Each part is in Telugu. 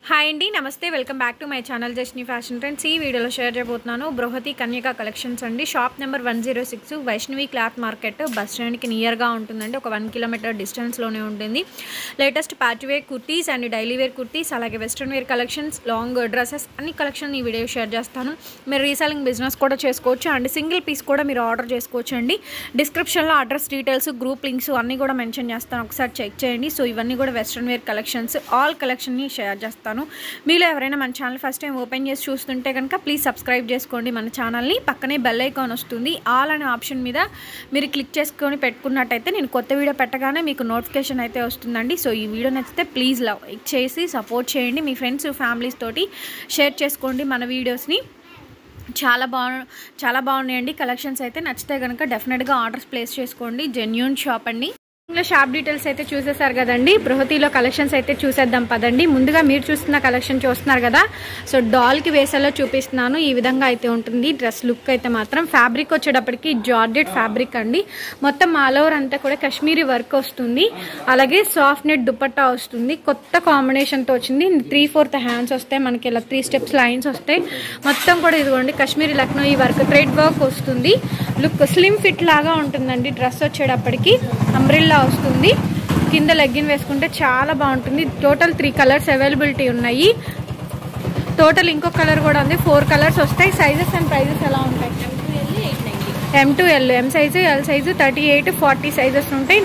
హాయ్ అండి నమస్తే welcome back to my channel Jasni fashion trends ఈ వీడియోలో షేర్ చేయబోతున్నాను బృహతి కన్యక కలెక్షన్స్ అండి shop number one zero six Vaishnavi cloth market bus స్టాండ్కి నియర్గా ఉంటుందండి ఒక వన్ కిలోమీటర్ డిస్టెన్స్లోనే ఉంటుంది latest party wear kurtis and daily wear kurtis అలాగే western wear collections long dresses అన్ని కలెక్షన్ ఈ వీడియో షేర్ చేస్తాను మీరు రీసెలింగ్ బిజినెస్ కూడా చేసుకోవచ్చు అండ్ సింగిల్ పీస్ కూడా మీరు ఆర్డర్ చేసుకోవచ్చు అండి డిస్క్రిప్షన్లో అడ్రస్ డీటెయిల్స్ గ్రూప్ లింక్స్ అన్నీ కూడా మెన్షన్ చేస్తాను ఒకసారి చెక్ చేయండి సో ఇవన్నీ కూడా వెస్ట్రన్ వేర్ కలెక్షన్స్ ఆల్ కలెక్షన్ని షేర్ చేస్తాను మీలో ఎవరైనా మన ఛానల్ ఫస్ట్ టైం ఓపెన్ చేసి చూస్తుంటే కనుక ప్లీజ్ సబ్స్క్రైబ్ చేసుకోండి మన ఛానల్ని పక్కనే బెల్ ఐకాన్ వస్తుంది ఆల్ అనే ఆప్షన్ మీద మీరు క్లిక్ చేసుకొని పెట్టుకున్నట్టయితే నేను కొత్త వీడియో పెట్టగానే మీకు నోటిఫికేషన్ అయితే వస్తుందండి సో ఈ వీడియో నచ్చితే ప్లీజ్ లైక్ చేసి సపోర్ట్ చేయండి మీ ఫ్రెండ్స్ ఫ్యామిలీస్ తోటి షేర్ చేసుకోండి మన వీడియోస్ని చాలా బాగు చాలా బాగున్నాయండి కలెక్షన్స్ అయితే నచ్చితే కనుక డెఫినెట్గా ఆర్డర్స్ ప్లేస్ చేసుకోండి జెన్యూన్ షాప్ అండి ఇందులో షాప్ డీటెయిల్స్ అయితే చూసేసారు కదండి బృహతిలో కలెక్షన్స్ అయితే చూసేద్దాం పదండి ముందుగా మీరు చూస్తున్న కలెక్షన్ చూస్తున్నారు కదా సో డాల్కి వేసేలో చూపిస్తున్నాను ఈ విధంగా అయితే ఉంటుంది డ్రెస్ లుక్ అయితే మాత్రం ఫ్యాబ్రిక్ వచ్చేటప్పటికి జార్జెట్ ఫ్యాబ్రిక్ అండి మొత్తం ఆల్ ఓవర్ అంతా కూడా కాశ్మీరీ వర్క్ వస్తుంది అలాగే సాఫ్ట్ నెట్ దుపట్టా వస్తుంది కొత్త కాంబినేషన్తో వచ్చింది త్రీ ఫోర్త్ హ్యాండ్స్ వస్తాయి మనకి ఇలా త్రీ స్టెప్స్ లైన్స్ వస్తాయి మొత్తం కూడా ఇదిగోండి కాశ్మీరీ లక్నో ఈ వర్క్ థ్రెడ్ వర్క్ వస్తుంది లుక్ స్లిమ్ ఫిట్ లాగా ఉంటుందండి డ్రెస్ వచ్చేటప్పటికి అంబ్రిల్లా వస్తుంది కింద లెగ్గిన్ వేసుకుంటే చాలా బాగుంటుంది టోటల్ త్రీ కలర్స్ అవైలబిలిటీ ఉన్నాయి టోటల్ ఇంకో కలర్ కూడా ఉంది ఫోర్ కలర్స్ వస్తాయి సైజెస్ అండ్ ప్రైజెస్ ఎలా ఉంటాయి M to L M size L size thirty eight forty sizes ఉంటాయి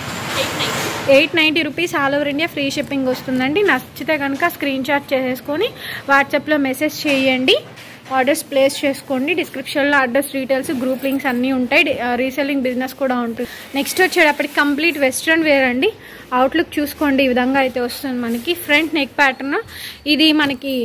eight ninety rupees all over India free shipping వస్తుందండి నచ్చితే కనుక స్క్రీన్ షాట్ చేసేసుకొని వాట్సాప్లో మెసేజ్ చేయండి ఆర్డర్స్ ప్లేస్ చేసుకోండి డిస్క్రిప్షన్లో అడ్రస్ డీటెయిల్స్ గ్రూప్ లింక్స్ అన్నీ ఉంటాయి రీసెల్లింగ్ బిజినెస్ కూడా ఉంటుంది నెక్స్ట్ వచ్చేటప్పటికి కంప్లీట్ వెస్ట్రన్ వేర్ అండి అవుట్లుక్ చూసుకోండి ఈ విధంగా అయితే వస్తుంది మనకి ఫ్రంట్ నెక్ ప్యాటర్న్ ఇది మనకి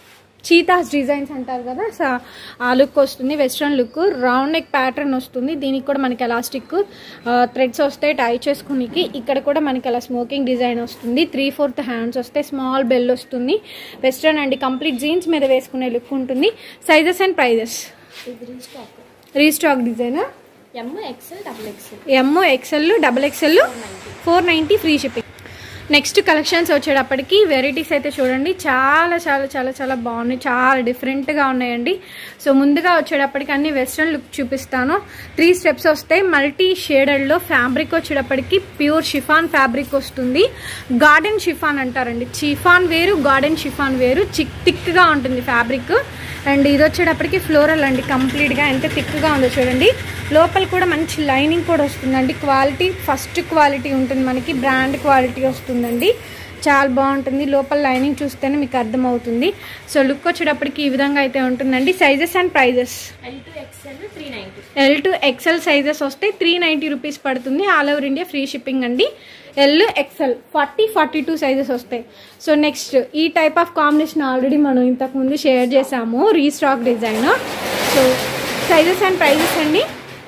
చీతాస్ డిజైన్స్ అంటారు కదా సో ఆ లుక్ వస్తుంది western look round neck pattern వస్తుంది దీనికి కూడా మనకి ఎలాస్టిక్ థ్రెడ్స్ వస్తాయి టై చేసుకునికి ఇక్కడ కూడా మనకి అలా స్మోకింగ్ డిజైన్ వస్తుంది త్రీ ఫోర్త్ హ్యాండ్స్ వస్తాయి స్మాల్ బెల్ వస్తుంది వెస్ట్రన్ అండి కంప్లీట్ జీన్స్ మీద వేసుకునే లుక్ ఉంటుంది సైజెస్ అండ్ ప్రైజెస్ ఇది restock restock design M XL double XL M XL double XL four ninety free shipping next collections వచ్చేటప్పటికి వెరైటీస్ అయితే చూడండి చాలా చాలా చాలా చాలా బాగున్నాయి చాలా డిఫరెంట్గా ఉన్నాయండి సో ముందుగా వచ్చేటప్పటికి అన్ని వెస్ట్రన్ లుక్ చూపిస్తాను త్రీ స్టెప్స్ వస్తాయి మల్టీ షేడెడ్లో ఫ్యాబ్రిక్ వచ్చేటప్పటికి ప్యూర్ షిఫాన్ ఫ్యాబ్రిక్ వస్తుంది గార్డెన్ షిఫాన్ అంటారండి షిఫాన్ వేరు గార్డెన్ షిఫాన్ వేరు చిక్ థిక్గా ఉంటుంది ఫ్యాబ్రిక్ అండ్ ఇది వచ్చేటప్పటికి ఫ్లోరల్ అండి కంప్లీట్గా ఎంత థిక్గా ఉందో చూడండి లోపల కూడా మంచి లైనింగ్ కూడా వస్తుందండి క్వాలిటీ ఫస్ట్ క్వాలిటీ ఉంటుంది మనకి బ్రాండ్ క్వాలిటీ వస్తుందండి చాలా బాగుంటుంది లోపల లైనింగ్ చూస్తేనే మీకు అర్థమవుతుంది సో లుక్ వచ్చేటప్పటికి ఈ విధంగా అయితే ఉంటుందండి sizes and prices L to XL three ninety L to XL sizes వస్తే త్రీ నైంటీ రూపీస్ పడుతుంది all over India free shipping అండి L XL forty forty two sizes వస్తాయి సో నెక్స్ట్ ఈ టైప్ ఆఫ్ కాంబినేషన్ ఆల్రెడీ మనం ఇంతకుముందు షేర్ చేసాము restock design so sizes and prices అండి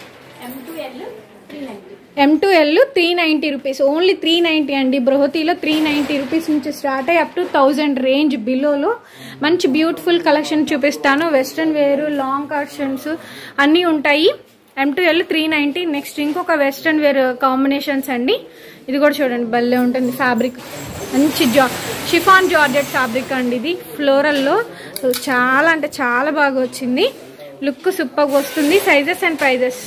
M to L three ninety M to L three ninety rupees only three ninety అండి బృహతిలో త్రీ నైంటీ రూపీస్ నుంచి స్టార్ట్ అయ్యి అప్ టు థౌజండ్ రేంజ్ బిలోలో మంచి బ్యూటిఫుల్ కలెక్షన్ చూపిస్తాను వెస్ట్రన్ వేరు లాంగ్ కలెక్షన్స్ అన్నీ ఉంటాయి M to L three ninety next ఇంకొక వెస్ట్రన్ వేర్ కాంబినేషన్స్ అండి ఇది కూడా చూడండి భలే ఉంటుంది ఫ్యాబ్రిక్ మంచి జా షిఫాన్ జార్జెట్ ఫ్యాబ్రిక్ అండి ఇది ఫ్లోరల్లో చాలా అంటే చాలా బాగా వచ్చింది లుక్ సూపర్గా వస్తుంది sizes and prices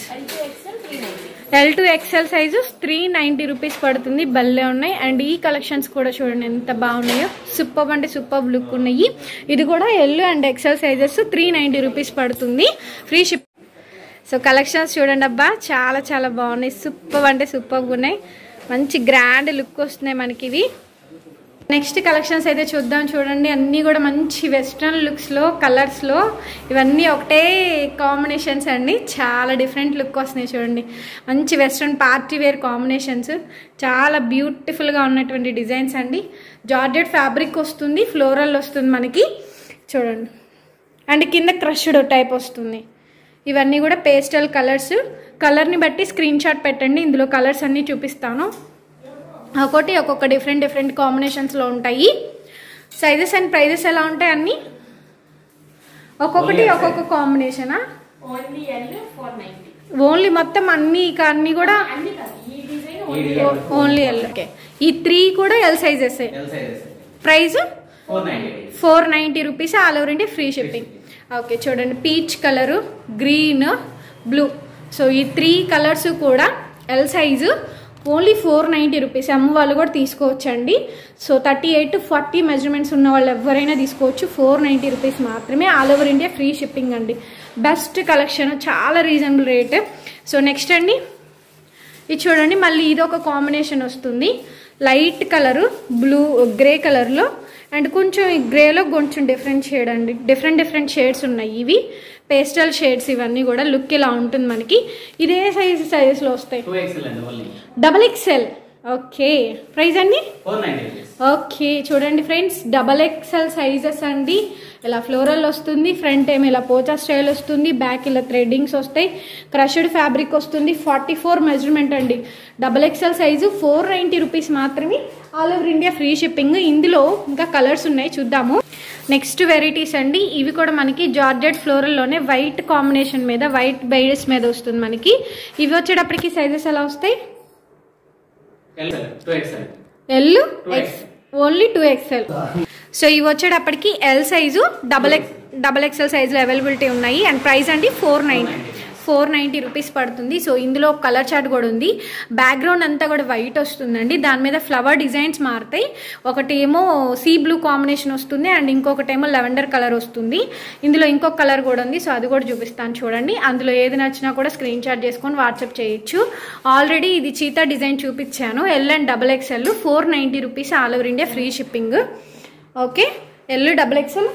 L to XL three ninety L to XL size three ninety rupees పడుతుంది భలే ఉన్నాయి అండ్ ఈ కలెక్షన్స్ కూడా చూడండి ఎంత బాగున్నాయో సూపర్ అంటే సూపర్ లుక్ ఉన్నాయి ఇది కూడా L and XL sizes three ninety rupees పడుతుంది ఫ్రీ షిప్ సో కలెక్షన్స్ చూడండి అబ్బా చాలా చాలా బాగున్నాయి సూపర్ అంటే సూపర్గా ఉన్నాయి మంచి గ్రాండ్ లుక్ వస్తున్నాయి మనకి ఇవి నెక్స్ట్ కలెక్షన్స్ అయితే చూద్దాం చూడండి అన్నీ కూడా మంచి వెస్ట్రన్ లుక్స్లో కలర్స్లో ఇవన్నీ ఒకటే కాంబినేషన్స్ అండి చాలా డిఫరెంట్ లుక్ వస్తున్నాయి చూడండి మంచి వెస్ట్రన్ పార్టీ వేర్ కాంబినేషన్స్ చాలా బ్యూటిఫుల్గా ఉన్నటువంటి డిజైన్స్ అండి జార్జెట్ ఫ్యాబ్రిక్ వస్తుంది ఫ్లోరల్ వస్తుంది మనకి చూడండి అండ్ కింద క్రష్డ్ టైప్ వస్తుంది ఇవన్నీ కూడా పేస్టల్ కలర్స్ కలర్ని బట్టి స్క్రీన్ షాట్ పెట్టండి ఇందులో కలర్స్ అన్నీ చూపిస్తాను ఒకటి ఒక్కొక్క డిఫరెంట్ డిఫరెంట్ కాంబినేషన్స్లో ఉంటాయి సైజెస్ అండ్ ప్రైజెస్ ఎలా ఉంటాయి అన్నీ ఒక్కొక్కటి ఒక్కొక్క కాంబినేషనా only L four ninety only మొత్తం అన్ని ఇక అన్ని కూడా అన్ని కాదు ఈ డిజైన్ ఈ డిజైన్ ఓన్లీ ఎల్ ఓకే ఈ త్రీ కూడా L sizes L sizes price four ninety four ninety rupees all over India free shipping okay చూడండి peach colour green blue so ఈ త్రీ కలర్స్ కూడా L size only four ninety rupees M వాళ్ళు కూడా తీసుకోవచ్చండి so thirty eight forty measurements ఉన్న వాళ్ళు ఎవరైనా తీసుకోవచ్చు ఫోర్ నైంటీ రూపీస్ మాత్రమే all over India free shipping అండి బెస్ట్ కలెక్షన్ చాలా రీజనబుల్ రేట్ సో నెక్స్ట్ అండి ఇది చూడండి మళ్ళీ ఇది ఒక కాంబినేషన్ వస్తుంది లైట్ కలరు బ్లూ గ్రే కలర్లో అండ్ కొంచెం ఈ గ్రేలో కొంచెం డిఫరెంట్ షేడ్ అండి డిఫరెంట్ డిఫరెంట్ షేడ్స్ ఉన్నాయి ఇవి పేస్టల్ షేడ్స్ ఇవన్నీ కూడా లుక్ ఇలా ఉంటుంది మనకి ఇదే సైజ్ సైజెస్లో వస్తాయి టూ ఎక్స్ఎల్ అండి only double XL okay price అండి ఫోర్ నైన్టీ రూపీస్ ఓకే చూడండి ఫ్రెండ్స్ డబల్ ఎక్స్ఎల్ సైజెస్ అండి ఇలా ఫ్లోరల్ వస్తుంది ఫ్రంట్ ఏమో ఇలా పోచా స్టైల్ వస్తుంది బ్యాక్ ఇలా థ్రెడ్డింగ్స్ వస్తాయి క్రష్డ్ ఫ్యాబ్రిక్ వస్తుంది ఫార్టీ ఫోర్ మెజర్మెంట్ అండి double XL size four ninety rupees మాత్రమే all over India free shipping ఇందులో ఇంకా కలర్స్ ఉన్నాయి చూద్దాము నెక్స్ట్ వెరైటీస్ అండి ఇవి కూడా మనకి జార్జెట్ ఫ్లోరల్లోనే వైట్ కాంబినేషన్ మీద వైట్ బైడెస్ మీద వస్తుంది మనకి ఇవి వచ్చేటప్పటికి సైజెస్ ఎలా వస్తాయి L two XL L Two X only two XL so ఇవి వచ్చేటప్పటికి L size double X double XL సైజులో అవైలబిలిటీ ఉన్నాయి అండ్ ప్రైస్ అండి four ninety four ninety rupees పడుతుంది సో ఇందులో కలర్ చార్ట్ కూడా ఉంది బ్యాక్గ్రౌండ్ అంతా కూడా వైట్ వస్తుందండి దాని మీద ఫ్లవర్ డిజైన్స్ మారుతాయి ఒకటి ఏమో సీ బ్లూ కాంబినేషన్ వస్తుంది అండ్ ఇంకొకటి ఏమో లెవెండర్ కలర్ వస్తుంది ఇందులో ఇంకొక కలర్ కూడా ఉంది సో అది కూడా చూపిస్తాను చూడండి అందులో ఏది నచ్చినా కూడా స్క్రీన్ షాట్ చేసుకొని వాట్సాప్ చేయొచ్చు ఆల్రెడీ ఇది చీతా డిజైన్ చూపించాను L and double XL four ninety rupees all over India free shipping okay L double XL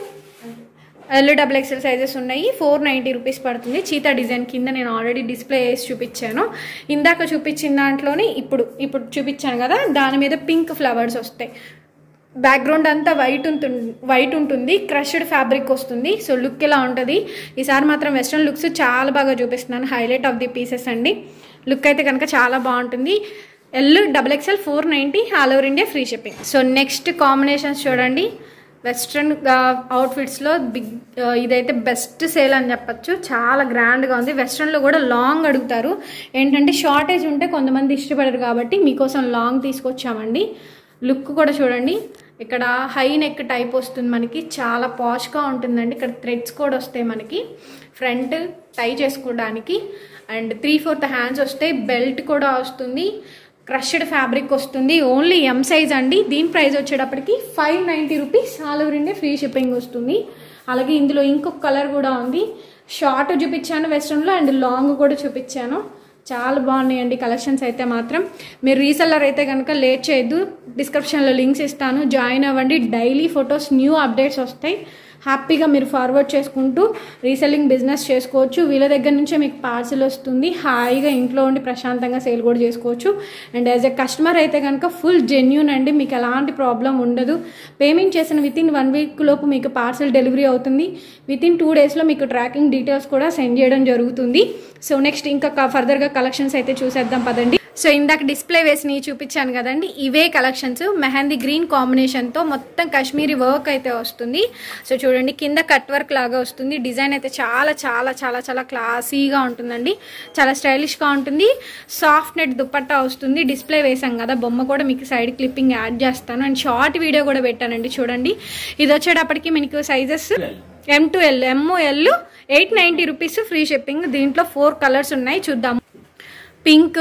L double XL sizes ఉన్నాయి ఫోర్ నైంటీ రూపీస్ పడుతుంది చీతా డిజైన్ కింద నేను ఆల్రెడీ డిస్ప్లే చేసి చూపించాను ఇందాక చూపించిన దాంట్లోనే ఇప్పుడు ఇప్పుడు చూపించాను కదా దాని మీద పింక్ ఫ్లవర్స్ వస్తాయి బ్యాక్గ్రౌండ్ అంతా వైట్ ఉంటుంది వైట్ ఉంటుంది క్రష్డ్ ఫ్యాబ్రిక్ వస్తుంది సో లుక్ ఇలా ఉంటుంది ఈసారి మాత్రం వెస్ట్రన్ లుక్స్ చాలా బాగా చూపిస్తున్నాను హైలైట్ ఆఫ్ ది పీసెస్ అండి లుక్ అయితే కనుక చాలా బాగుంటుంది L double XL four ninety all over India free shipping so next combinations చూడండి వెస్ట్రన్ అవుట్ఫిట్స్లో బిగ్ ఇదైతే బెస్ట్ సేల్ అని చెప్పచ్చు చాలా గ్రాండ్గా ఉంది వెస్ట్రన్లో కూడా లాంగ్ అడుగుతారు ఏంటంటే షార్టేజ్ ఉంటే కొంతమంది ఇష్టపడరు కాబట్టి మీకోసం లాంగ్ తీసుకొచ్చామండి లుక్ కూడా చూడండి ఇక్కడ హై నెక్ టైప్ వస్తుంది మనకి చాలా పాష్గా ఉంటుందండి ఇక్కడ థ్రెడ్స్ కూడా వస్తాయి మనకి ఫ్రంట్ టై చేసుకోవడానికి అండ్ త్రీ ఫోర్త్ హ్యాండ్స్ వస్తాయి బెల్ట్ కూడా వస్తుంది క్రష్డ్ ఫ్యాబ్రిక్ వస్తుంది ఓన్లీ ఎం సైజ్ అండి దీని ప్రైస్ వచ్చేటప్పటికి five ninety rupees all over India free shipping వస్తుంది అలాగే ఇందులో ఇంకొక కలర్ కూడా ఉంది షార్ట్ చూపించాను వెస్ట్రన్లో అండ్ లాంగ్ కూడా చూపించాను చాలా బాగున్నాయండి కలెక్షన్స్ అయితే మాత్రం మీరు రీసెల్లర్ అయితే కనుక లేట్ చేయొద్దు డిస్క్రిప్షన్లో లింక్స్ ఇస్తాను జాయిన్ అవ్వండి డైలీ ఫొటోస్ న్యూ అప్డేట్స్ వస్తాయి హ్యాపీగా మీరు ఫార్వర్డ్ చేసుకుంటూ రీసెల్లింగ్ బిజినెస్ చేసుకోవచ్చు వీళ్ళ దగ్గర నుంచే మీకు పార్సిల్ వస్తుంది హాయిగా ఇంట్లో ఉండి ప్రశాంతంగా సేల్ కూడా చేసుకోవచ్చు అండ్ యాజ్ ఎ కస్టమర్ అయితే కనుక ఫుల్ జెన్యున్ అండి మీకు ఎలాంటి ప్రాబ్లం ఉండదు పేమెంట్ చేసిన విత్ ఇన్ వన్ వీక్ లోపు మీకు పార్సల్ డెలివరీ అవుతుంది విత్ ఇన్ టూ డేస్లో మీకు ట్రాకింగ్ డీటెయిల్స్ కూడా సెండ్ చేయడం జరుగుతుంది సో నెక్స్ట్ ఇంకా ఫర్దర్గా కలెక్షన్స్ అయితే చూసేద్దాం పదండి సో ఇందాక డిస్ప్లే వేసి చూపించాను కదండి ఇవే కలెక్షన్స్ మెహందీ గ్రీన్ కాంబినేషన్తో మొత్తం కాశ్మీరీ వర్క్ అయితే వస్తుంది సో చూడండి కింద కట్ వర్క్ లాగా వస్తుంది డిజైన్ అయితే చాలా చాలా చాలా చాలా క్లాసీగా ఉంటుందండి చాలా స్టైలిష్గా ఉంటుంది సాఫ్ట్ నెట్ దుపట్టా వస్తుంది డిస్ప్లే వేసాం కదా బొమ్మ కూడా మీకు సైడ్ క్లిప్పింగ్ యాడ్ చేస్తాను అండ్ షార్ట్ వీడియో కూడా పెట్టానండి చూడండి ఇది వచ్చేటప్పటికి మీకు sizes M to L M L eight ninety rupees free shipping దీంట్లో ఫోర్ కలర్స్ ఉన్నాయి చూద్దాం పింక్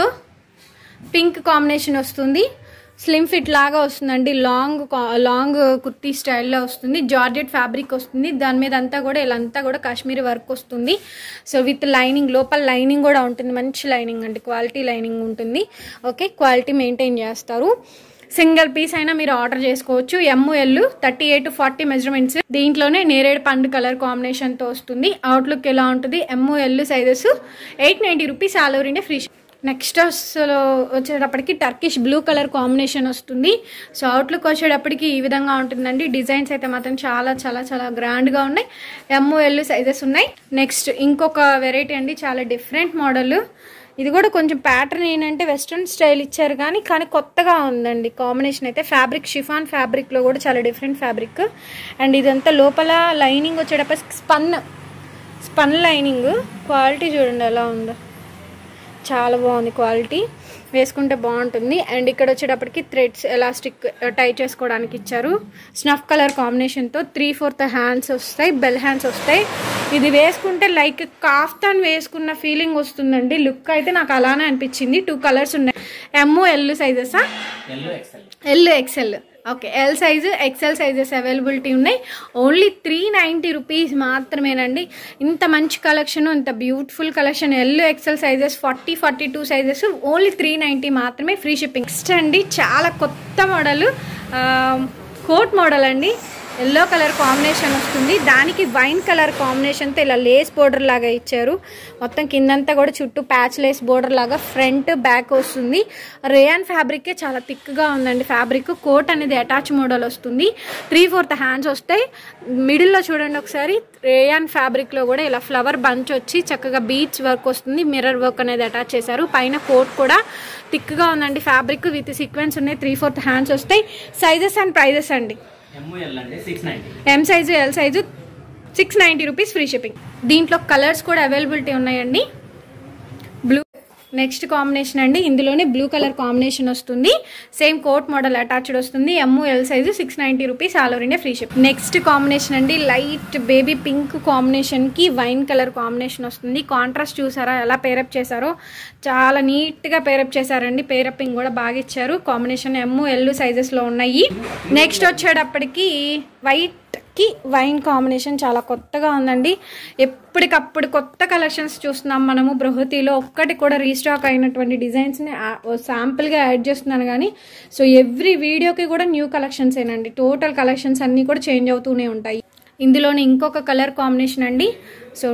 పింక్ కాంబినేషన్ వస్తుంది స్లిమ్ ఫిట్ లాగా వస్తుందండి లాంగ్ కా- లాంగ్ కుర్తీ స్టైల్లో వస్తుంది జార్జెట్ ఫ్యాబ్రిక్ వస్తుంది దాని మీద అంతా కూడా ఇలా అంతా కూడా కాశ్మీరీ వర్క్ వస్తుంది సో విత్ లైనింగ్ లోపల లైనింగ్ కూడా ఉంటుంది మంచి లైనింగ్ అండి క్వాలిటీ లైనింగ్ ఉంటుంది ఓకే క్వాలిటీ మెయింటైన్ చేస్తారు సింగిల్ పీస్ అయినా మీరు ఆర్డర్ చేసుకోవచ్చు M L thirty eight forty measurements దీంట్లోనే నేరేడు పండు కలర్ కాంబినేషన్తో వస్తుంది అవుట్లుక్ ఎలా ఉంటుంది M L sizes eight ninety rupees all over India free next అసలు వచ్చేటప్పటికి టర్కిష్ బ్లూ కలర్ కాంబినేషన్ వస్తుంది సో అవుట్లుక్ వచ్చేటప్పటికి ఈ విధంగా ఉంటుందండి డిజైన్స్ అయితే మాత్రం చాలా చాలా చాలా గ్రాండ్గా ఉన్నాయి ఎమ్ఓ ఎల్ సైజెస్ ఉన్నాయి నెక్స్ట్ ఇంకొక వెరైటీ అండి చాలా డిఫరెంట్ మోడల్ ఇది కూడా కొంచెం ప్యాటర్న్ ఏంటంటే వెస్ట్రన్ స్టైల్ ఇచ్చారు కానీ కానీ కొత్తగా ఉందండి కాంబినేషన్ అయితే ఫ్యాబ్రిక్ షిఫాన్ ఫ్యాబ్రిక్లో కూడా చాలా డిఫరెంట్ ఫ్యాబ్రిక్ అండ్ ఇదంతా లోపల లైనింగ్ వచ్చేటప్పటికి స్పన్ స్పన్ లైనింగ్ క్వాలిటీ చూడండి ఎలా ఉందో చాలా బాగుంది క్వాలిటీ వేసుకుంటే బాగుంటుంది అండ్ ఇక్కడ వచ్చేటప్పటికి థ్రెడ్స్ ఎలాస్టిక్ టై చేసుకోవడానికి ఇచ్చారు స్నఫ్ కలర్ కాంబినేషన్తో త్రీ ఫోర్త్ హ్యాండ్స్ వస్తాయి బెల్ హ్యాండ్స్ వస్తాయి ఇది వేసుకుంటే లైక్ కాఫ్తాన్ వేసుకున్న ఫీలింగ్ వస్తుందండి లుక్ అయితే నాకు అలానే అనిపించింది టూ కలర్స్ ఉన్నాయి ఎమ్ ఎల్ సైజెసా ఎల్లో XL L XL okay L size XL sizes availability ఉన్నాయి ఓన్లీ త్రీ నైంటీ రూపీస్ మాత్రమేనండి ఇంత మంచి కలెక్షన్ ఇంత beautiful collection L XL sizes forty forty two sizes only three ninety మాత్రమే ఫ్రీ షిప్పింగ్ నెక్స్ట్ అండి చాలా కొత్త మోడల్ కోట్ మోడల్ అండి ఎల్లో కలర్ కాంబినేషన్ వస్తుంది దానికి వైన్ కలర్ కాంబినేషన్తో ఇలా లేస్ బోర్డర్ లాగా ఇచ్చారు మొత్తం కిందంతా కూడా చుట్టూ ప్యాచ్ లేస్ బోర్డర్ లాగా ఫ్రంట్ బ్యాక్ వస్తుంది రేయాన్ ఫ్యాబ్రికే చాలా థిక్గా ఉందండి ఫ్యాబ్రిక్ కోట్ అనేది అటాచ్ మోడల్ వస్తుంది త్రీ ఫోర్త్ హ్యాండ్స్ వస్తాయి మిడిల్లో చూడండి ఒకసారి రేయాన్ ఫ్యాబ్రిక్లో కూడా ఇలా ఫ్లవర్ బంచ్ వచ్చి చక్కగా బీచ్ వర్క్ వస్తుంది మిర్రర్ వర్క్ అనేది అటాచ్ చేశారు పైన కోట్ కూడా థిక్గా ఉందండి ఫ్యాబ్రిక్ విత్ సీక్వెన్స్ ఉన్నాయి త్రీ ఫోర్త్ హ్యాండ్స్ వస్తాయి సైజెస్ అండ్ ప్రైజెస్ అండి ఎంఎల్ అంటే six ninety M size L size six ninety rupees free shipping దీంట్లో కలర్స్ కూడా అవైలబిలిటీ ఉన్నాయండి బ్లూ నెక్స్ట్ కాంబినేషన్ అండి ఇందులోనే బ్లూ కలర్ కాంబినేషన్ వస్తుంది సేమ్ కోట్ మోడల్ అటాచ్డ్ వస్తుంది M L size six ninety rupees all over India free ship next combination అండి లైట్ బేబీ పింక్ కాంబినేషన్కి వైన్ కలర్ కాంబినేషన్ వస్తుంది కాంట్రాస్ట్ చూసారా ఎలా పేరప్ చేశారో చాలా నీట్గా పేరప్ చేశారండి పేరప్పింగ్ కూడా బాగా ఇచ్చారు కాంబినేషన్ ఎమ్ ఎల్ సైజెస్లో ఉన్నాయి నెక్స్ట్ వచ్చేటప్పటికి వైట్ కి వైన్ కాంబినేషన్ చాలా కొత్తగా ఉందండి ఎప్పటికప్పుడు కొత్త కలెక్షన్స్ చూస్తున్నాం మనము బృహతిలో ఒక్కటి కూడా రీస్టాక్ అయినటువంటి డిజైన్స్ని శాంపుల్గా యాడ్ చేస్తున్నాను కానీ సో ఎవ్రీ వీడియోకి కూడా న్యూ కలెక్షన్స్ ఏనండి టోటల్ కలెక్షన్స్ అన్నీ కూడా చేంజ్ అవుతూనే ఉంటాయి ఇందులోనే ఇంకొక కలర్ కాంబినేషన్ అండి సో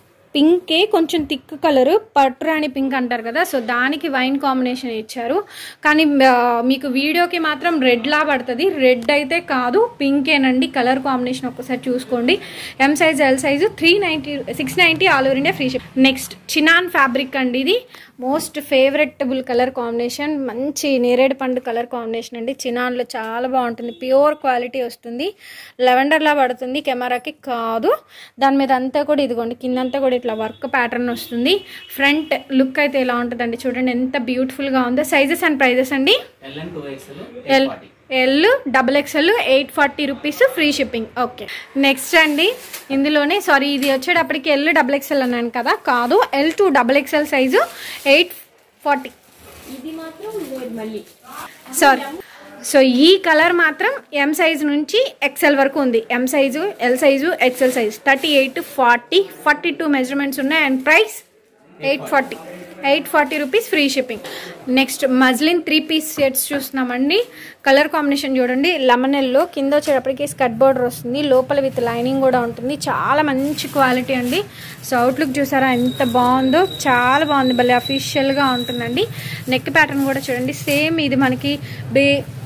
పింకే కొంచెం థిక్ కలర్ పట్టురాణి పింక్ అంటారు కదా సో దానికి వైన్ కాంబినేషన్ ఇచ్చారు కానీ ఆ, మీకు వీడియోకి మాత్రం రెడ్ లా పడుతుంది రెడ్ అయితే కాదు పింకేనండి కలర్ కాంబినేషన్ ఒక్కసారి చూసుకోండి M size L size three ninety six ninety all over India free ship next chinon fabric అండి ఇది మోస్ట్ ఫేవరెటబుల్ కలర్ కాంబినేషన్ మంచి నేరేడు పండు కలర్ కాంబినేషన్ అండి చినాన్లో చాలా బాగుంటుంది ప్యూర్ క్వాలిటీ వస్తుంది లెవెండర్లా పడుతుంది కెమెరాకి కాదు దాని మీద అంతా కూడా ఇదిగోండి కిందంతా కూడా ఇట్లా వర్క్ ప్యాటర్న్ వస్తుంది ఫ్రంట్ లుక్ అయితే ఇలా ఉంటుందండి చూడండి ఎంత బ్యూటిఫుల్గా ఉందో సైజెస్ అండ్ ప్రైజెస్ అండి L and two XL L forty L double XL eight forty rupees free shipping okay next అండి ఇందులోనే సారీ ఇది వచ్చేటప్పటికి ఎల్ డబుల్ ఎక్స్ఎల్ అన్నాను కదా కాదు L two double XL size eight forty ఇది మాత్రం లేదు మళ్ళీ సారీ సో ఈ కలర్ మాత్రం ఎం సైజు నుంచి ఎక్సెల్ వరకు ఉంది M size L size XL size thirty eight forty forty two measurements ఉన్నాయి and price eight forty eight forty rupees free shipping next muslin three piece sets చూస్తున్నామండి కలర్ కాంబినేషన్ చూడండి లెమన్ ఎల్లో కింద వచ్చేటప్పటికి స్కర్ట్ బోర్డర్ వస్తుంది లోపల విత్ లైనింగ్ కూడా ఉంటుంది చాలా మంచి క్వాలిటీ అండి సో అవుట్లుక్ చూసారా ఎంత బాగుందో చాలా బాగుంది భలే అఫీషియల్గా ఉంటుందండి నెక్ ప్యాటర్న్ కూడా చూడండి సేమ్ ఇది మనకి బే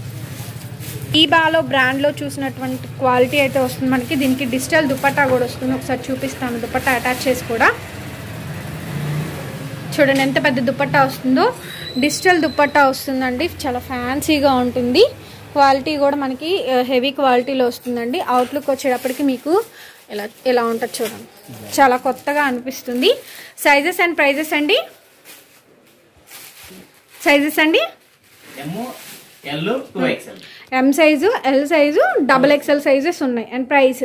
ఈబాలో బ్రాండ్లో చూసినటువంటి క్వాలిటీ అయితే వస్తుంది మనకి దీనికి డిజిటల్ దుపట్టా కూడా వస్తుంది ఒకసారి చూపిస్తాను దుపట్టా అటాచ్ చేసి కూడా చూడండి ఎంత పెద్ద దుపట్టా వస్తుందో డిజిటల్ దుపట్టా వస్తుందండి చాలా ఫ్యాన్సీగా ఉంటుంది క్వాలిటీ కూడా మనకి హెవీ క్వాలిటీలో వస్తుందండి అవుట్లుక్ వచ్చేటప్పటికి మీకు ఇలా ఇలా ఉంటుంది చూడండి చాలా కొత్తగా అనిపిస్తుంది సైజెస్ అండ్ ప్రైజెస్ అండి సైజెస్ అండి M L two XL M size L size double XL sizes ఉన్నాయి and price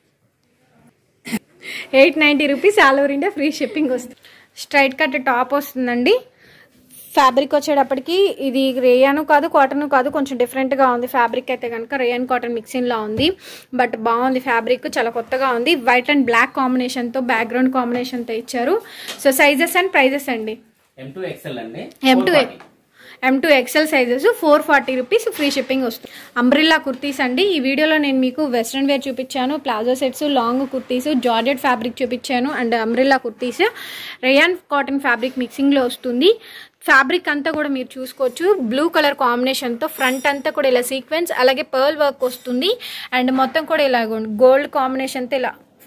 eight ninety rupees all over India free shipping వస్తుంది స్ట్రైట్ కట్ టాప్ వస్తుందండి ఫ్యాబ్రిక్ వచ్చేటప్పటికి ఇది రేయాను కాదు కాటన్ కాదు కొంచెం డిఫరెంట్గా ఉంది ఫ్యాబ్రిక్ అయితే కనుక రేయన్ కాటన్ మిక్సింగ్లా ఉంది బట్ బాగుంది ఫ్యాబ్రిక్ చాలా కొత్తగా ఉంది వైట్ అండ్ బ్లాక్ కాంబినేషన్తో బ్యాక్గ్రౌండ్ కాంబినేషన్తో ఇచ్చారు సో సైజెస్ అండ్ ప్రైజెస్ అండి ఎం టూ ఎక్స్ఎల్ అండి M two 440. M two XL sizes four forty rupees free shipping వస్తుంది అంబ్రిల్లా కుర్తీస్ అండి ఈ వీడియోలో నేను మీకు వెస్ట్రన్ వేర్ చూపించాను palazzo sets long kurtis georgette fabric చూపించాను and umbrella kurtis rayon cotton fabric మిక్సింగ్లో వస్తుంది ఫ్యాబ్రిక్ అంతా కూడా మీరు చూసుకోవచ్చు బ్లూ కలర్ కాంబినేషన్తో ఫ్రంట్ అంతా కూడా ఇలా సీక్వెన్స్ అలాగే పర్ల్ వర్క్ వస్తుంది అండ్ మొత్తం కూడా ఇలా గోల్డ్ కాంబినేషన్తో ఇలా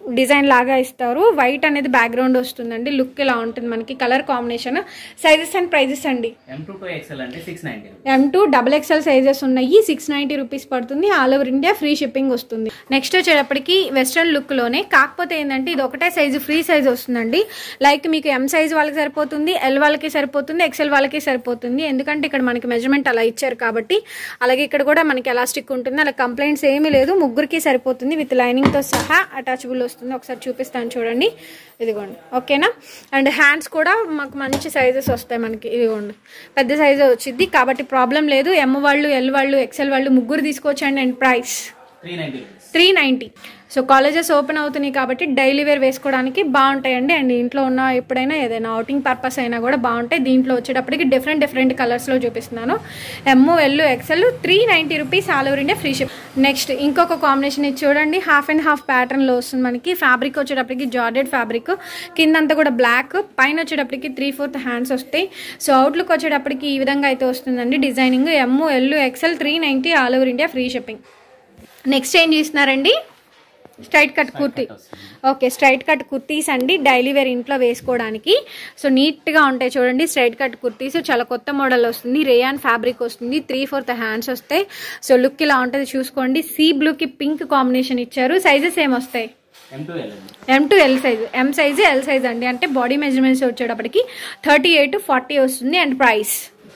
డిజైన్ లాగా ఇస్తారు వైట్ అనేది బ్యాక్గ్రౌండ్ వస్తుందండి లుక్ ఇలా ఉంటుంది మనకి colour combination sizes and prices అండి ఎం టూ టూ ఎక్స్ఎల్ అండి six ninety M two double XL sizes ఉన్నాయి సిక్స్ నైంటీ రూపీస్ పడుతుంది all over India free shipping వస్తుంది నెక్స్ట్ వచ్చేటప్పటికి వెస్ట్రన్ లుక్లోనే కాకపోతే ఏంటంటే ఇది ఒకటే సైజు ఫ్రీ సైజ్ వస్తుందండి లైక్ మీకు ఎం సైజ్ వాళ్ళకి సరిపోతుంది ఎల్ వాళ్ళకి సరిపోతుంది ఎక్సెల్ వాళ్ళకి సరిపోతుంది ఎందుకంటే ఇక్కడ మనకి మెజర్మెంట్ అలా ఇచ్చారు కాబట్టి అలాగే ఇక్కడ కూడా మనకి ఎలాస్టిక్ ఉంటుంది అలా కంప్లైంట్స్ ఏమీ లేదు ముగ్గురికి సరిపోతుంది విత్ లైనింగ్తో సహా అటాచబుల్ వస్తుంది ఒకసారి చూపిస్తాను చూడండి ఇదిగోండి ఓకేనా అండ్ హ్యాండ్స్ కూడా మాకు మంచి సైజెస్ వస్తాయి మనకి ఇదిగోండి పెద్ద సైజు వచ్చింది కాబట్టి ప్రాబ్లం లేదు ఎమ్ వాళ్ళు ఎల్ వాళ్ళు ఎక్సెల్ వాళ్ళు ముగ్గురు తీసుకోవచ్చండి and price three ninety rupees three ninety so colleges open అవుతున్నాయి కాబట్టి డైలీ వేర్ వేసుకోవడానికి బాగుంటాయండి అండ్ ఇంట్లో ఉన్న ఎప్పుడైనా ఏదైనా అవుటింగ్ పర్పస్ అయినా కూడా బాగుంటాయి దీంట్లో వచ్చేటప్పటికి డిఫరెంట్ డిఫరెంట్ కలర్స్లో చూపిస్తున్నాను ఎమ్ఓ L XL three ninety rupees all over India free ship next ఇంకొక కాంబినేషన్ ఇది చూడండి హాఫ్ అండ్ హాఫ్ ప్యాటర్న్లో వస్తుంది మనకి ఫ్యాబ్రిక్ వచ్చేటప్పటికి జార్డెడ్ ఫ్యాబ్రిక్ కిందంతా కూడా బ్లాక్ పైన వచ్చేటప్పటికి త్రీ ఫోర్త్ హ్యాండ్స్ వస్తాయి సో అవుట్లుక్ వచ్చేటప్పటికి ఈ విధంగా అయితే వస్తుందండి డిజైనింగ్ ఎమ్ఓ L XL three ninety all over India free shipping next ఏం చేస్తున్నారండి straight cut kurti okay straight cut kurtis అండి డైలీ వేర్ ఇంట్లో వేసుకోవడానికి సో నీట్గా ఉంటాయి చూడండి స్ట్రైట్ కట్ కుర్తీస్ చాలా కొత్త మోడల్ వస్తుంది రేయాన్ ఫ్యాబ్రిక్ వస్తుంది త్రీ ఫోర్త్ హ్యాండ్స్ వస్తాయి సో లుక్ ఇలా ఉంటుంది చూసుకోండి సీ బ్లూకి పింక్ కాంబినేషన్ ఇచ్చారు సైజెస్ ఏమొస్తాయి ఎం టూ ఎల్ అండి M to L size M size L size అండి అంటే బాడీ మెజర్మెంట్స్ వచ్చేటప్పటికి థర్టీ ఎయిట్ ఫార్టీ వస్తుంది and price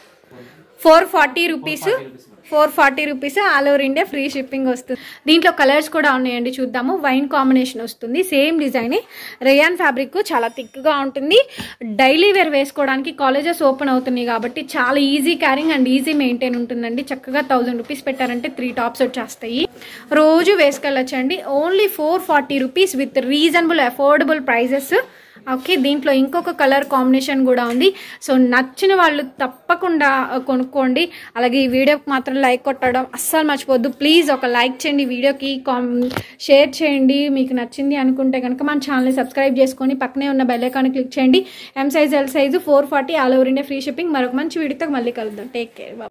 four forty rupees four forty rupees all over India free shipping వస్తుంది దీంట్లో కలర్స్ కూడా ఉన్నాయండి చూద్దాము వైన్ కాంబినేషన్ వస్తుంది సేమ్ డిజైనే రేయాన్ ఫ్యాబ్రిక్ చాలా థిక్గా ఉంటుంది డైలీ వేర్ వేసుకోవడానికి కాలేజెస్ ఓపెన్ అవుతున్నాయి కాబట్టి చాలా easy carrying and easy maintain ఉంటుందండి చక్కగా థౌజండ్ రూపీస్ పెట్టారంటే త్రీ టాప్స్ వచ్చేస్తాయి రోజు వేసుకెళ్ళొచ్చండి only four forty rupees with reasonable affordable prices okay దీంట్లో ఇంకొక కలర్ కాంబినేషన్ కూడా ఉంది సో నచ్చిన వాళ్ళు తప్పకుండా కొనుక్కోండి అలాగే ఈ వీడియోకి మాత్రం లైక్ కొట్టడం అస్సలు మర్చిపోద్దు ప్లీజ్ ఒక లైక్ చేయండి ఈ వీడియోకి కామ్ షేర్ చేయండి మీకు నచ్చింది అనుకుంటే కనుక మన ఛానల్ని సబ్స్క్రైబ్ చేసుకొని పక్కనే ఉన్న బెల్ ఐకాన్ క్లిక్ చేయండి M size L size four forty all over India free shipping మరొక మంచి వీడియోతో మళ్ళీ కలుద్దాం టేక్ కేర్